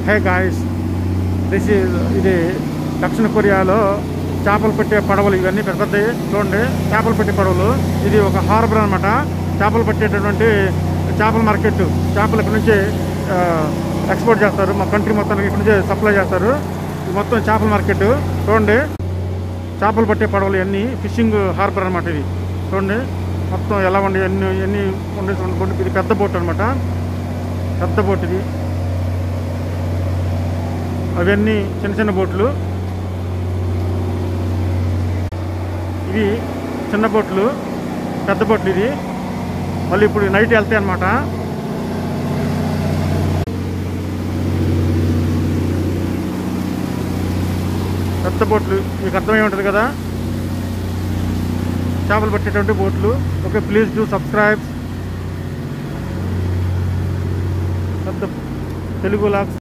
hey guys this is ఇది దక్షిణ కొరియాలో చేపలు పెట్టే పడవలు ఇవన్నీ పెద్ద పెద్దవి చూడండి చేపలు పెట్టే పడవలు ఇది ఒక హార్బర్ అనమాట చేపలు పట్టేటటువంటి చేపల మార్కెట్ చేపలు ఇక్కడ నుంచి ఎక్స్పోర్ట్ చేస్తారు మా కంట్రీ మొత్తానికి ఇక్కడ నుంచి సప్లై చేస్తారు ఇది మొత్తం చేపల మార్కెట్ చూడండి చేపలు పట్టే పడవలు ఇవన్నీ ఫిషింగ్ హార్బర్ అనమాట ఇది చూడండి మొత్తం ఎలా ఉండి ఎన్ని ఎన్ని ఉండే చూడండి ఇది పెద్ద బోట్ అనమాట పెద్ద బోట్ ఇది అవన్నీ చిన్న చిన్న బోట్లు ఇవి చిన్న బోట్లు పెద్ద బోట్లు ఇది మళ్ళీ ఇప్పుడు నైట్ వెళ్తాయి అనమాట పెద్ద బోట్లు మీకు అర్థమై ఉంటుంది కదా చేపలు పట్టేటువంటి బోట్లు ఓకే ప్లీజ్ డూ సబ్స్క్రైబ్ పెద్ద తెలుగు లాక్స్